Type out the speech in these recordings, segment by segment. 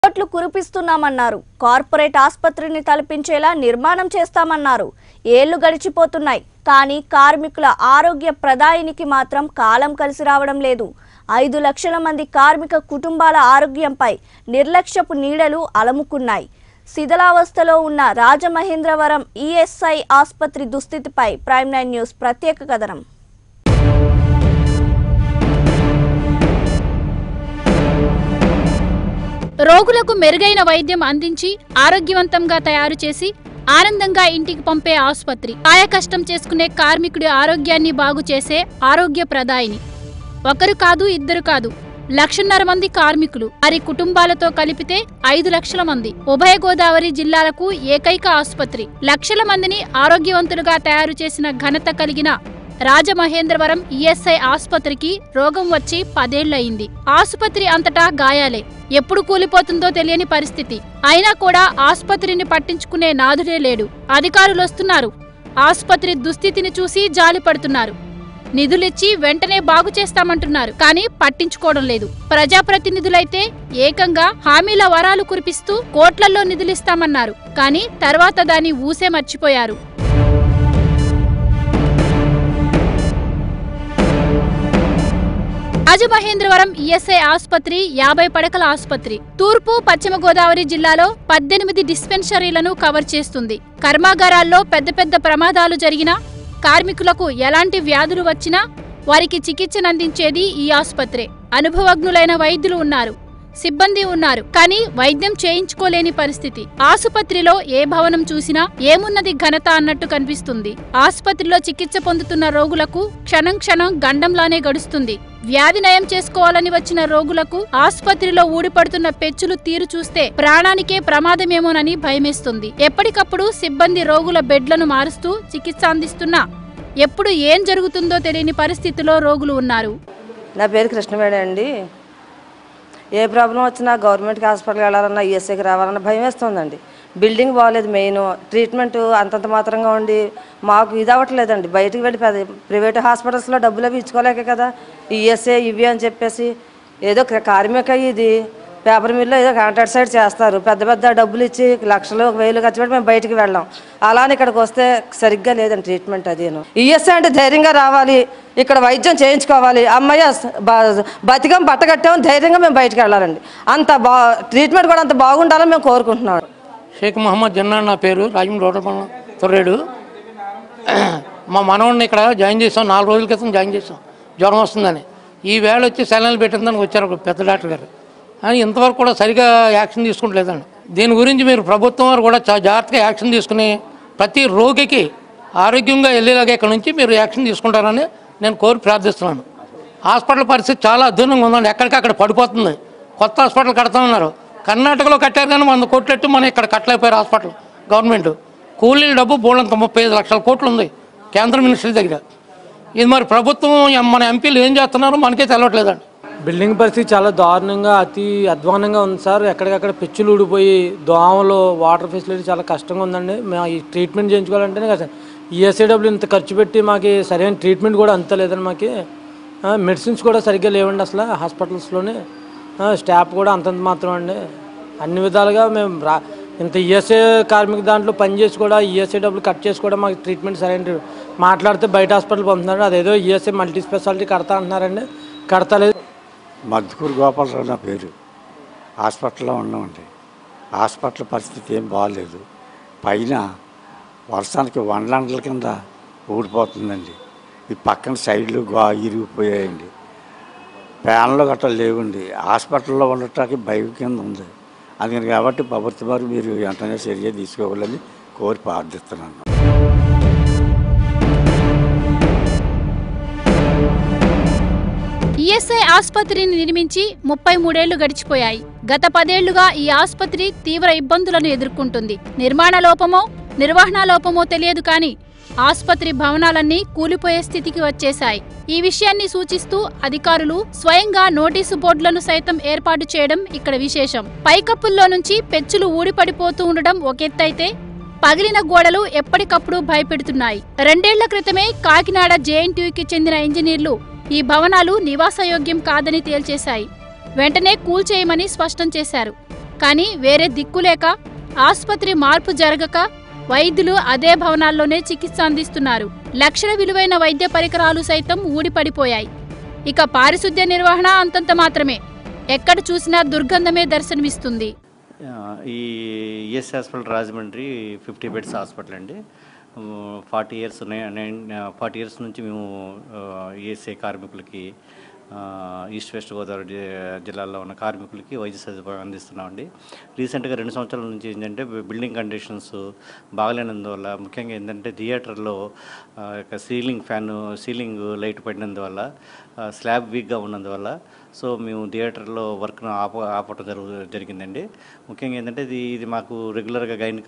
కోట్లు కురిపిస్తున్నామన్నారు కార్పొరేట్ ఆసుపత్రిని తలపించేలా నిర్మాణం చేస్తామన్నారు ఏళ్లు గడిచిపోతున్నాయి కానీ కార్మికుల ఆరోగ్య ప్రదాయినికి మాత్రం కాలం కలిసి రావడం లేదు ఐదు లక్షల మంది కార్మిక కుటుంబాల ఆరోగ్యంపై నిర్లక్ష్యపు నీడలు అలముకున్నాయి శిథిలావస్థలో ఉన్న రాజమహేంద్రవరం ఈఎస్ఐ ఆసుపత్రి దుస్థితిపై ప్రైమ్ నైన్ న్యూస్ ప్రత్యేక కథనం రోగులకు మెరుగైన వైద్యం అందించి ఆరోగ్యవంతంగా తయారు చేసి ఆనందంగా ఇంటికి పంపే ఆసుపత్రి కాయ కష్టం చేసుకునే కార్మికుడి ఆరోగ్యాన్ని బాగు చేసే ఆరోగ్య ప్రదాయిని ఒకరు కాదు ఇద్దరు కాదు లక్షన్నర మంది కార్మికులు వారి కుటుంబాలతో కలిపితే ఐదు లక్షల మంది ఉభయ గోదావరి జిల్లాలకు ఏకైక ఆసుపత్రి లక్షల మందిని ఆరోగ్యవంతులుగా తయారు చేసిన ఘనత కలిగిన రాజమహేంద్రవరం ఈఎస్ఐ ఆసుపత్రికి రోగం వచ్చి పదేళ్లయింది ఆసుపత్రి అంతటా గాయాలే ఎప్పుడు కూలిపోతుందో తెలియని పరిస్థితి అయినా కూడా ఆసుపత్రిని పట్టించుకునే నాదుడే లేడు అధికారులు వస్తున్నారు ఆసుపత్రి దుస్థితిని చూసి జాలి పడుతున్నారు నిధులిచ్చి వెంటనే బాగు చేస్తామంటున్నారు కానీ పట్టించుకోవడం లేదు ప్రజాప్రతినిధులైతే ఏకంగా హామీల వరాలు కురిపిస్తూ కోట్లల్లో నిధులిస్తామన్నారు కానీ తర్వాత దాన్ని ఊసే మర్చిపోయారు రాజమహేంద్రవరం ఈఎస్ఐ ఆసుపత్రి యాభై పడకల ఆసుపత్రి తూర్పు పశ్చిమ గోదావరి జిల్లాలో పద్దెనిమిది డిస్పెన్సరీలను కవర్ చేస్తుంది కర్మాగారాల్లో పెద్ద పెద్ద ప్రమాదాలు జరిగినా కార్మికులకు ఎలాంటి వ్యాధులు వచ్చినా వారికి చికిత్సనందించేది ఈ ఆసుపత్రే అనుభవజ్ఞులైన వైద్యులు ఉన్నారు సిబ్బంది ఉన్నారు కానీ వైద్యం చేయించుకోలేని పరిస్థితి ఆసుపత్రిలో ఏ భవనం చూసినా ఏమున్నది ఘనత అన్నట్టు కనిపిస్తుంది ఆసుపత్రిలో చికిత్స పొందుతున్న రోగులకు క్షణం క్షణం గండంలానే గడుస్తుంది వ్యాధి నయం చేసుకోవాలని వచ్చిన రోగులకు ఆసుపత్రిలో ఊడిపడుతున్న పెచ్చులు తీరు చూస్తే ప్రాణానికే ప్రమాదమేమోనని భయమేస్తుంది ఎప్పటికప్పుడు సిబ్బంది రోగుల బెడ్లను మారుస్తూ చికిత్స అందిస్తున్నా ఎప్పుడు ఏం జరుగుతుందో తెలియని పరిస్థితిలో రోగులు ఉన్నారు నా పేరు కృష్ణవేణి అండి ఏ ప్రాబ్లం వచ్చినా గవర్నమెంట్కి హాస్పిటల్కి వెళ్ళాలన్నా ఈఎస్ఐకి రావాలన్నా భయం వేస్తుందండి బిల్డింగ్ బాగలేదు మెయిన్ ట్రీట్మెంట్ అంతంత మాత్రంగా ఉండి మాకు ఇది అవ్వట్లేదండి బయటికి వెళ్ళి పెద్ద ప్రైవేట్ హాస్పిటల్స్లో డబ్బులు అవి ఇచ్చుకోలేక కదా ఈఎస్ఐ ఇవి అని చెప్పేసి ఏదో క- కార్మిక ఇది పేపర్ మిల్లో ఏదో కాంట్రాక్ట్ సైడ్ చేస్తారు పెద్ద పెద్ద డబ్బులు ఇచ్చి లక్షలు వేలు ఖర్చు పెట్టి మేము బయటికి వెళ్ళాం అలానే ఇక్కడికి వస్తే సరిగ్గా లేదండి ట్రీట్మెంట్ అదేను ఈఎస్ఐ అంటే ధైర్యంగా రావాలి ఇక్కడ వైద్యం చేయించుకోవాలి అమ్మయ్య బ- బతికం బట్టగట్టాం ధైర్యంగా మేము బయటికి వెళ్ళాలండి అంత బా ట్రీట్మెంట్ కూడా అంత బాగుండాలని మేము కోరుకుంటున్నాం షేక్ మహమ్మద్ జన్నాన్ నా పేరు రాజమండ్రి రోడ్రపల్లం తొర్రేడు మా మనవడిని ఇక్కడ జాయిన్ చేసాం నాలుగు రోజుల క్రితం జాయిన్ చేసాం జ్వరం వస్తుందని ఈ వేళ వచ్చి సెలవులు పెట్టిందని వచ్చారు ఒక పెద్ద డాక్టర్ గారు కానీ ఇంతవరకు కూడా సరిగా యాక్షన్ తీసుకుంటలేదండి దీని గురించి మీరు ప్రభుత్వం వారు కూడా చాలా జాగ్రత్తగా యాక్షన్ తీసుకుని ప్రతి రోగికి ఆరోగ్యంగా వెళ్ళేలాగా ఇక్కడ నుంచి మీరు యాక్షన్ తీసుకుంటారని నేను కోరి ప్రార్థిస్తున్నాను హాస్పిటల్ పరిస్థితి చాలా అధ్వానంగా ఉందండి ఎక్కడికక్కడ పడిపోతుంది కొత్త హాస్పిటల్ కడతా ఉన్నారు కర్ణాటకలో కట్టారు కానీ వంద కోట్లు ఎట్టు మనం ఇక్కడ కట్టలేకపోయారు హాస్పిటల్ గవర్నమెంట్ కూలీల డబ్బు బోళ్ళంత ముప్పై ఐదు లక్షల కోట్లు ఉంది కేంద్ర మినిస్ట్రీ దగ్గర ఇది మరి ప్రభుత్వం మన ఎంపీలు ఏం చేస్తున్నారో మనకే తెలవట్లేదండి బిల్డింగ్ పరిస్థితి చాలా దారుణంగా అతి అధ్వానంగా ఉంది సార్ ఎక్కడికక్కడ పెచ్చులు ఊడిపోయి దోమలు వాటర్ ఫెసిలిటీ చాలా కష్టంగా ఉందండి మేము ఈ ట్రీట్మెంట్ చేయించుకోవాలంటేనే కదా ఈఎస్ఐడబ్ల్యూ ఇంత ఖర్చు పెట్టి మాకు సరైన ట్రీట్మెంట్ కూడా అంత లేదండి మాకు మెడిసిన్స్ కూడా సరిగ్గా లేవండి అసలు హాస్పిటల్స్లోనే స్టాఫ్ కూడా అంతంత మాత్రం అండి అన్ని విధాలుగా మేము రా ఇంత ఈఎస్ఐ కార్మిక దాంట్లో పని చేసి కూడా ఈఎస్ఐ డబ్బులు కట్ చేసి కూడా మాకు ట్రీట్మెంట్ సరైన ట్రీ- మాట్లాడితే బయట హాస్పిటల్ పంపుతున్నారు అదేదో ఈఎస్ఐ మల్టీ స్పెషాలిటీ కడతా అంటున్నారండి కడతలేదు మధుకూరు గోపాలరావు నా పేరు హాస్పిటల్లో ఉన్నామండి హాస్పిటల్ పరిస్థితి ఏం బాగాలేదు పైన వర్షానికి వండలంటల కింద ఊడిపోతుందండి ఈ పక్కన సైడ్లు గా ఇరిగిపోయాయండి ఫ్యాన్లు గట్రా లేవండి హాస్పిటల్లో ఉండటానికి భయం కింద ఉంది అందుకని కాబట్టి ప్రభుత్వం వారు మీరు వెంటనే చర్య తీసుకోవాలని కోరి ప్రార్థిస్తున్నాను ఈఎస్ఐ ఆసుపత్రిని నిర్మించి ముప్పై మూడేళ్లు గడిచిపోయాయి గత పదేళ్లుగా ఈ ఆసుపత్రి తీవ్ర ఇబ్బందులను ఎదుర్కొంటుంది నిర్మాణ లోపమో నిర్వహణ లోపమో తెలియదు కానీ ఆసుపత్రి భవనాలన్నీ కూలిపోయే స్థితికి వచ్చేశాయి ఈ విషయాన్ని సూచిస్తూ అధికారులు స్వయంగా నోటీసు బోర్డులను సైతం ఏర్పాటు చేయడం ఇక్కడ విశేషం పైకప్పుల్లో నుంచి పెచ్చులు ఊడిపడిపోతూ ఉండడం ఒకెత్తైతే పగిలిన గోడలు ఎప్పటికప్పుడు భయపెడుతున్నాయి రెండేళ్ల క్రితమే కాకినాడ జేఎన్టీయూకి చెందిన ఇంజనీర్లు ఈ భవనాలు నివాసయోగ్యం కాదని తేల్చేశాయి వెంటనే కూల్చేయమని స్పష్టం చేశారు కానీ వేరే దిక్కులేక ఆసుపత్రి మార్పు జరగక వైద్యులు అదే భవనాల్లోనే చికిత్స అందిస్తున్నారు లక్షల విలువైన వైద్య పరికరాలు సైతం ఊడిపడిపోయాయి ఇక పారిశుద్ధ్య నిర్వహణ అంతంత మాత్రమే ఎక్కడ చూసినా దుర్గంధమే దర్శనమిస్తుంది ఆ, ఈ E S hospital Rajahmundry fifty beds hospital అండి forty years nine forty years నుంచి మేము ఈఎస్ఐ కార్మికులకి ఆ, ఈస్ట్ వెస్ట్ గోదావరి జి- జిల్లాలో ఉన్న కార్మికులకి వైద్య సదుపాయం అందిస్తున్నామండి రీసెంట్గా రెండు సంవత్సరాల నుంచి ఏంటంటే బిల్డింగ్ కండిషన్స్ బాగలేనందువల్ల ముఖ్యంగా ఏంటంటే థియేటర్లో ఆ, యొక్క సీలింగ్ ఫ్యాన్ సీలింగ్ లైట్ పడినందువల్ల ఆ, స్లాబ్ వీక్గా ఉన్నందువల్ల సో మేము థియేటర్లో వర్క్ను ఆప ఆపటం జరుగు జరిగిందండి ముఖ్యంగా ఏంటంటే ఇది ఇది మాకు రెగ్యులర్గా గైనిక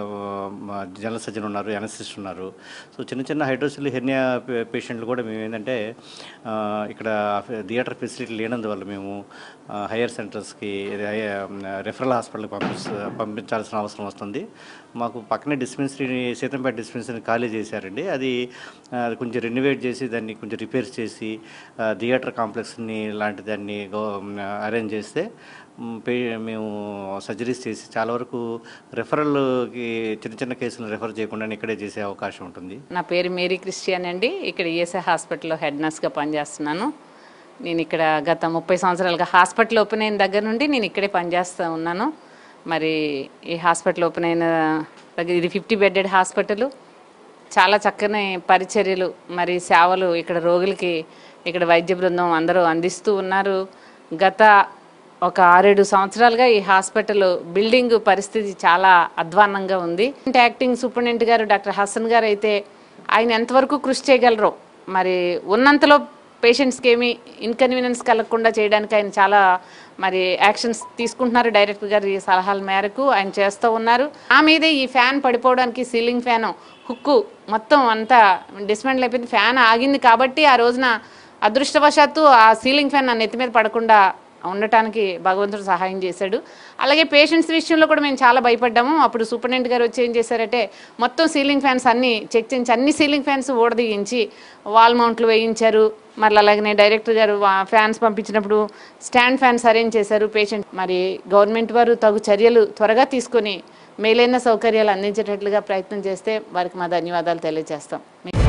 జనరల్ సర్జన్ ఉన్నారు ఎనసిస్ట్ ఉన్నారు సో చిన్న చిన్న హైడ్రోసిల్ హెర్నియా పేషెంట్లు కూడా మేము ఏంటంటే ఆ, ఇక్కడ థియేటర్ ఫెసిలిటీ లేనందువల్ల మేము హైయర్ సెంటర్స్కి రెఫరల్ హాస్పిటల్కి పంపించ పంపించాల్సిన అవసరం వస్తుంది మాకు పక్కనే డిస్పెన్సరీ సీతంపేట డిస్పెన్సరీ ఖాళీ చేశారండి అది ఆ, అది కొంచెం రెన్యువేట్ చేసి దాన్ని కొంచెం రిపేర్ చేసి ఆ, థియేటర్ కాంప్లెక్స్ని లాంటి దాన్ని గో అరేంజ్ చేస్తే మ్, పే మేము సర్జరీస్ చేసి చాలా వరకు రెఫరల్కి చిన్న చిన్న కేసులను రెఫర్ చేయకుండా ఇక్కడే చేసే అవకాశం ఉంటుంది నా పేరు మేరీ క్రిస్టియన్ అండి ఇక్కడ ఈఎస్ఐ హాస్పిటల్లో హెడ్ నర్స్గా పనిచేస్తున్నాను నేను ఇక్కడ గత ముప్పై సంవత్సరాలుగా హాస్పిటల్ ఓపెన్ అయిన దగ్గర నుండి నేను ఇక్కడే పనిచేస్తూ ఉన్నాను మరి ఈ హాస్పిటల్ ఓపెన్ అయిన దగ్గర ఇది ఫిఫ్టీ బెడెడ్ హాస్పిటల్ చాలా చక్కని పరిచర్యలు మరి సేవలు ఇక్కడ రోగులకి ఇక్కడ వైద్య బృందం అందరూ అందిస్తూ ఉన్నారు గత ఒక ఆరేడు సంవత్సరాలుగా ఈ హాస్పిటల్ బిల్డింగ్ పరిస్థితి చాలా అధ్వాన్నంగా ఉంది యాక్టింగ్ సూపరింటెండెంట్ గారు డాక్టర్ హసన్ గారు అయితే ఆయన ఎంతవరకు కృషి చేయగలరో మరి ఉన్నంతలో పేషెంట్స్కి ఏమీ ఇన్కన్వీనియన్స్ కలగకుండా చేయడానికి ఆయన చాలా మరి యాక్షన్స్ తీసుకుంటున్నారు డైరెక్టర్ గారి సలహాల మేరకు ఆయన చేస్తూ ఉన్నారు ఆ మీదే ఈ ఫ్యాన్ పడిపోవడానికి సీలింగ్ ఫ్యాన్ హుక్కు మొత్తం అంతా డిస్మెంటల్ అయిపోయింది ఫ్యాన్ ఆగింది కాబట్టి ఆ రోజున అదృష్టవశాత్తు ఆ సీలింగ్ ఫ్యాన్ నా నెత్తి మీద పడకుండా ఉండటానికి భగవంతుడు సహాయం చేశాడు అలాగే పేషెంట్స్ విషయంలో కూడా మేము చాలా భయపడ్డాము అప్పుడు సూపరింటెండెంట్ గారు వచ్చి ఏం చేశారంటే మొత్తం సీలింగ్ ఫ్యాన్స్ అన్ని చెక్ చేయించి అన్ని సీలింగ్ ఫ్యాన్స్ ఊడదీయించి వాల్ మౌంట్లు వేయించారు మరి అలాగనే డైరెక్టర్ గారు ఫ్యాన్స్ పంపించినప్పుడు స్టాండ్ ఫ్యాన్స్ అరేంజ్ చేశారు పేషెంట్ మరి గవర్నమెంట్ వారు తగు చర్యలు త్వరగా తీసుకొని మేలైన సౌకర్యాలు అందించేటట్లుగా ప్రయత్నం చేస్తే వారికి మా ధన్యవాదాలు తెలియజేస్తాం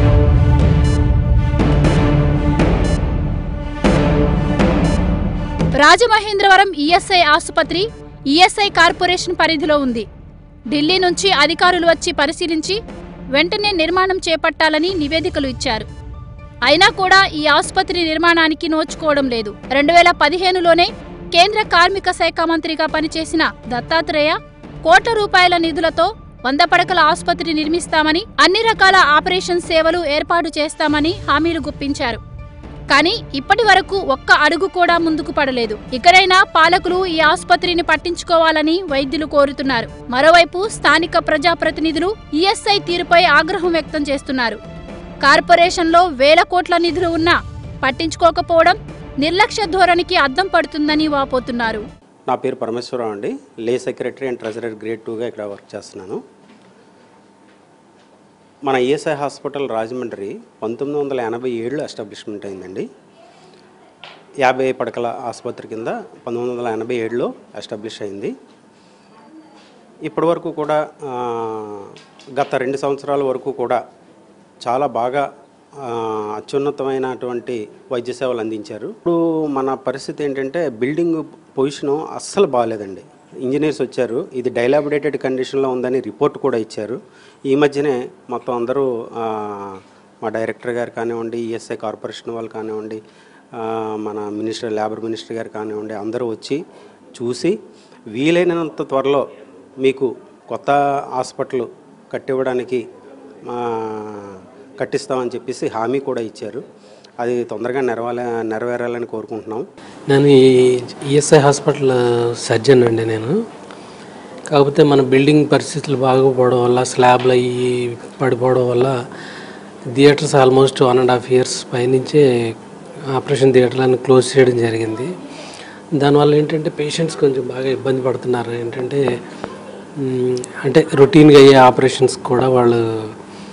రాజమహేంద్రవరం ఈఎస్ఐ ఆసుపత్రి ఈఎస్ఐ కార్పొరేషన్ పరిధిలో ఉంది ఢిల్లీ నుంచి అధికారులు వచ్చి పరిశీలించి వెంటనే నిర్మాణం చేపట్టాలని నివేదికలు ఇచ్చారు అయినా కూడా ఈ ఆసుపత్రి నిర్మాణానికి నోచుకోవడం లేదు రెండు వేల పదిహేనులోనే కేంద్ర కార్మిక శాఖ మంత్రిగా పనిచేసిన దత్తాత్రేయ కోట్ల రూపాయల నిధులతో వంద పడకల ఆసుపత్రి నిర్మిస్తామని అన్ని రకాల ఆపరేషన్ సేవలు ఏర్పాటు చేస్తామని హామీలు గుప్పించారు కానీ ఇప్పటి వరకు ఒక్క అడుగు కూడా ముందుకు పడలేదు ఇకనైనా పాలకులు ఈ ఆసుపత్రిని పట్టించుకోవాలని వైద్యులు కోరుతున్నారు మరోవైపు స్థానిక ప్రజాప్రతినిధులు ఈఎస్ఐ తీరుపై ఆగ్రహం వ్యక్తం చేస్తున్నారు కార్పొరేషన్లో వేల కోట్ల నిధులు ఉన్నా పట్టించుకోకపోవడం నిర్లక్ష్య ధోరణికి అద్దం పడుతుందని వాపోతున్నారు నా పేరు పరమేశ్వరరావు అండి లే సెక్రటరీ అండ్ ట్రెజరర్ గ్రేడ్ టూగా ఇక్కడ వర్క్ చేస్తున్నాను మన ఈఎస్ఐ హాస్పిటల్ రాజమండ్రి పంతొమ్మిది వందల ఎనభై ఏడులో ఎస్టాబ్లిష్మెంట్ అయిందండి యాభై పడకల ఆసుపత్రి కింద పంతొమ్మిది వందల ఎనభై ఏడులో ఎస్టాబ్లిష్ అయింది ఇప్పటివరకు కూడా ఆ, గత రెండు సంవత్సరాల వరకు కూడా చాలా బాగా ఆ, అత్యున్నతమైనటువంటి వైద్య సేవలు అందించారు ఇప్పుడు మన పరిస్థితి ఏంటంటే బిల్డింగ్ పొజిషను అస్సలు బాగాలేదండి ఇంజనీర్స్ వచ్చారు ఇది డైలాబిడేటెడ్ కండిషన్లో ఉందని రిపోర్ట్ కూడా ఇచ్చారు ఈ మధ్యనే మొత్తం అందరూ ఆ, మా డైరెక్టర్ గారు కానివ్వండి ఈఎస్ఐ కార్పొరేషన్ వాళ్ళు కానివ్వండి ఆ, మన మినిస్టర్ లేబర్ మినిస్టర్ గారు కానివ్వండి అందరూ వచ్చి చూసి వీలైనంత త్వరలో మీకు కొత్త హాస్పిటల్ కట్టివ్వడానికి ఆ, కట్టిస్తామని చెప్పేసి హామీ కూడా ఇచ్చారు అది తొందరగా నెరవేల నెరవేరాలని కోరుకుంటున్నాం నేను ఈ ఈఎస్ఐ హాస్పిటల్ సర్జన్ అండి నేను కాకపోతే మన బిల్డింగ్ పరిస్థితులు బాగోపోవడం వల్ల స్లాబ్లు అయ్యి పడిపోవడం వల్ల theatres almost one and half years పైనుంచే ఆపరేషన్ థియేటర్లను క్లోజ్ చేయడం జరిగింది దానివల్ల ఏంటంటే పేషెంట్స్ కొంచెం బాగా ఇబ్బంది పడుతున్నారు ఏంటంటే మ్, అంటే రొటీన్గా అయ్యే ఆపరేషన్స్ కూడా వాళ్ళు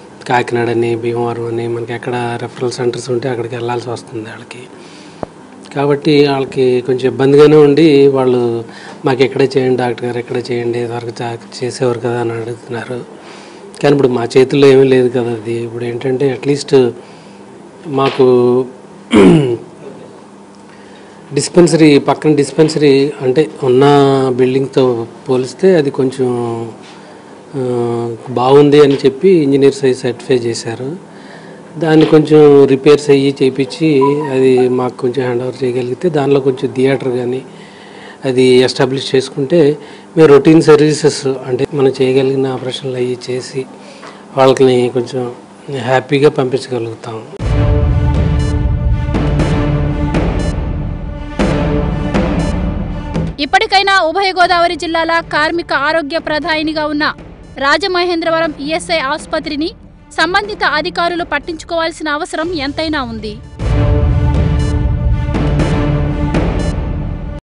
కాకినాడ అని భీమవరం అని మనకి ఎక్కడ రెఫరల్ సెంటర్స్ ఉంటే అక్కడికి వెళ్ళాల్సి వస్తుంది వాళ్ళకి కాబట్టి వాళ్ళకి కొంచెం ఇబ్బందిగానే ఉండి వాళ్ళు మాకు ఎక్కడే చేయండి డాక్టర్ గారు ఎక్కడే చేయండి ఇదివరకు చా- చేసేవారు కదా అని అడుగుతున్నారు కానీ ఇప్పుడు మా చేతుల్లో ఏమీ లేదు కదా అది ఇప్పుడు ఏంటంటే అట్లీస్ట్ మాకు డిస్పెన్సరీ పక్కన డిస్పెన్సరీ అంటే ఉన్న బిల్డింగ్తో పోలిస్తే అది కొంచెం ఆ, బాగుంది అని చెప్పి ఇంజనీర్స్ అవి సర్టిఫై చేశారు దాన్ని కొంచెం రిపేర్స్ అయ్యి చేయించి అది మాకు కొంచెం హ్యాండ్ ఓవర్ చేయగలిగితే దానిలో కొంచెం థియేటర్ కానీ అది ఎస్టాబ్లిష్ చేసుకుంటే మేము రొటీన్ సర్వీసెస్ అంటే మనం చేయగలిగిన ఆపరేషన్లు అవి చేసి వాళ్ళని కొంచెం హ్యాపీగా పంపించగలుగుతాం ఇప్పటికైనా ఉభయ గోదావరి జిల్లాల కార్మిక ఆరోగ్య ప్రధాయినిగా ఉన్న రాజమహేంద్రవరం ఈఎస్ఐ ఆసుపత్రిని సంబంధిత అధికారులు పట్టించుకోవాల్సిన అవసరం ఎంతైనా ఉంది